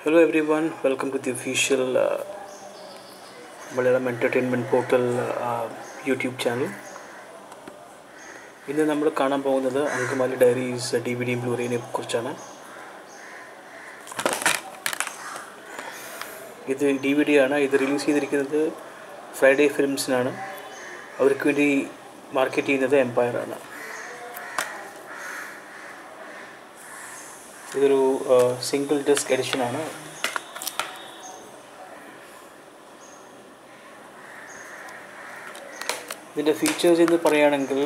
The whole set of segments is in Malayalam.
Hello everyone, welcome to the official uh, Malayalam Entertainment Portal uh, YouTube channel ഇന്ന് നമ്മൾ കാണാൻ പോകുന്നത് Angamaly diaries D V D ബ്ലൂറേനെ കുറിച്ചാണ് ഇത് ഡി വി ഡി ആണ് ഇത് റിലീസ് ചെയ്തിരിക്കുന്നത് ഫ്രൈഡേ ഫിലിംസിനാണ് അവർക്ക് വേണ്ടി മാർക്കറ്റ് ചെയ്യുന്നത് എംപയർ ആണ് ഇതൊരു സിംഗിൾ ഡിസ്ക് എഡിഷനാണ് ഇതിൻ്റെ ഫീച്ചേഴ്സ് എന്ന് പറയുകയാണെങ്കിൽ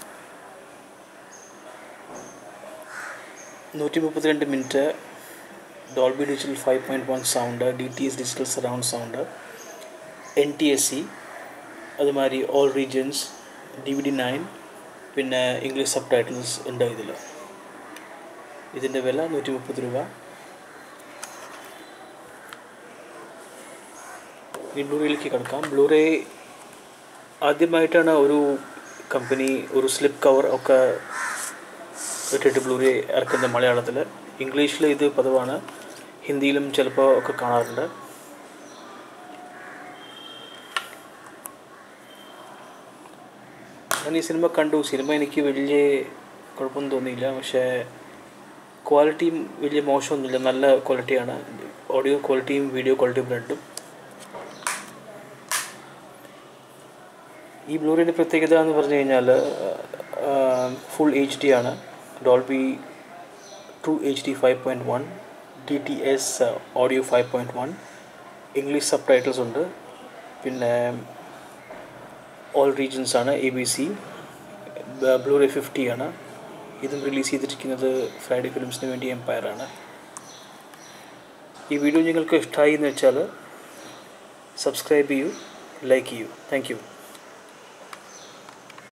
നൂറ്റി മുപ്പത്തിരണ്ട് minute Dolby digital five point one sound D T S digital surround sound N T S C അതുമാതിരി all regions D V D nine പിന്നെ ഇംഗ്ലീഷ് സബ് ടൈറ്റിൽസ് ഉണ്ട് ഇതിൽ ഇതിൻ്റെ വില നൂറ്റി മുപ്പത് രൂപ ഈ ബ്ലൂറേയിലേക്ക് കിടക്കാം ബ്ലൂറേ ആദ്യമായിട്ടാണ് ഒരു കമ്പനി ഒരു സ്ലിപ്പ് കവർ ഒക്കെ ഇട്ടിട്ട് ബ്ലൂറേ ഇറക്കുന്നത് മലയാളത്തിൽ ഇംഗ്ലീഷിൽ ഇത് പതിവാണ് ഹിന്ദിയിലും ചിലപ്പോൾ ഒക്കെ കാണാറുണ്ട് ഞാൻ ഈ സിനിമ കണ്ടു സിനിമ എനിക്ക് വലിയ കുഴപ്പമൊന്നും തോന്നിയില്ല പക്ഷേ ക്വാളിറ്റിയും വലിയ മോശമൊന്നുമില്ല നല്ല ക്വാളിറ്റിയാണ് ഓഡിയോ ക്വാളിറ്റിയും വീഡിയോ ക്വാളിറ്റിയും രണ്ടും ഈ ബ്ലൂറിൻ്റെ പ്രത്യേകത എന്ന് പറഞ്ഞു കഴിഞ്ഞാൽ ഫുൾ എച്ച് ഡി ആണ് Dolby true H D five point one D T S audio five point one English subtitles ഉണ്ട് പിന്നെ ഓൾ റീജൻസ് ആണ് A B C Blu ray fifty ആണ് ഇതും റിലീസ് ചെയ്തിരിക്കുന്നത് ഫ്രൈഡേ ഫിലിംസിന് വേണ്ടി എംപയർ ആണ് ഈ വീഡിയോ നിങ്ങൾക്ക് ഇഷ്ടമായി എന്ന് വെച്ചാൽ സബ്സ്ക്രൈബ് ചെയ്യൂ ലൈക്ക് ചെയ്യൂ താങ്ക് യു